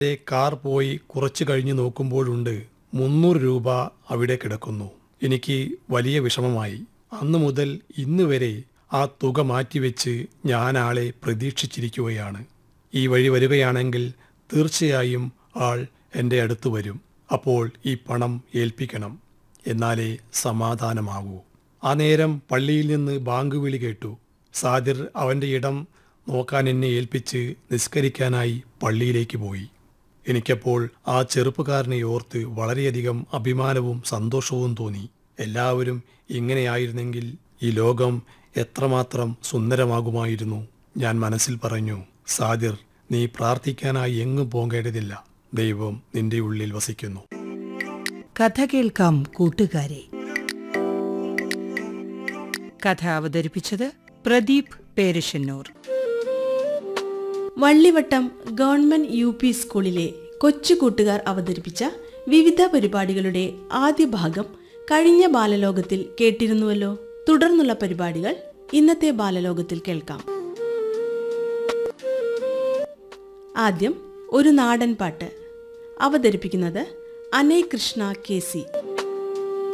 ദേ car പോയി കുറച്ചു കഴിഞ്ഞ് നോക്കുമ്പോഴുണ്ട് മുന്നൂറ് രൂപ അവിടെ കിടക്കുന്നു എനിക്ക് വലിയ വിഷമമായി അന്നു മുതൽ ഇന്ന് വരെ ആ തുക മാറ്റിവെച്ച് ഞാൻ ആളെ പ്രതീക്ഷിച്ചിരിക്കുകയാണ് ഈ വഴി വരികയാണെങ്കിൽ തീർച്ചയായും ആൾ എൻ്റെ അടുത്ത് വരും അപ്പോൾ ഈ പണം ഏൽപ്പിക്കണം എന്നാലേ സമാധാനമാകൂ ആ നേരം പള്ളിയിൽ നിന്ന് ബാങ്ക് വിളി കേട്ടു സാദിർ അവൻ്റെ ഇടം നോക്കാൻ എന്നെ ഏൽപ്പിച്ച് നിസ്കരിക്കാനായി പള്ളിയിലേക്ക് പോയി എനിക്കപ്പോൾ ആ ചെറുപ്പക്കാരനെ ഓർത്ത് വളരെയധികം അഭിമാനവും സന്തോഷവും തോന്നി എല്ലാവരും ഇങ്ങനെയായിരുന്നെങ്കിൽ ഈ ലോകം എത്രമാത്രം സുന്ദരമാകുമായിരുന്നു ഞാൻ മനസ്സിൽ പറഞ്ഞു സാദിർ നീ പ്രാർത്ഥിക്കാനായി എങ്ങും പോകേണ്ടതില്ല ദൈവം നിന്റെ ഉള്ളിൽ വസിക്കുന്നു കഥ കേൾക്കാം കൂട്ടുകാരെ കഥ അവതരിപ്പിച്ചത് Pradeep Perassannur Vallivattam government U P സ്കൂളിലെ കൊച്ചു കൂട്ടുകാർ അവതരിപ്പിച്ച വിവിധ പരിപാടികളുടെ ആദ്യ ഭാഗം കഴിഞ്ഞ ബാലലോകത്തിൽ കേട്ടിരുന്നുവല്ലോ തുടർന്നുള്ള പരിപാടികൾ ഇന്നത്തെ ബാലലോകത്തിൽ കേൾക്കാം ആദ്യം ഒരു നാടൻ പാട്ട് അവതരിപ്പിക്കുന്നത് അനയ് കൃഷ്ണ കെ സി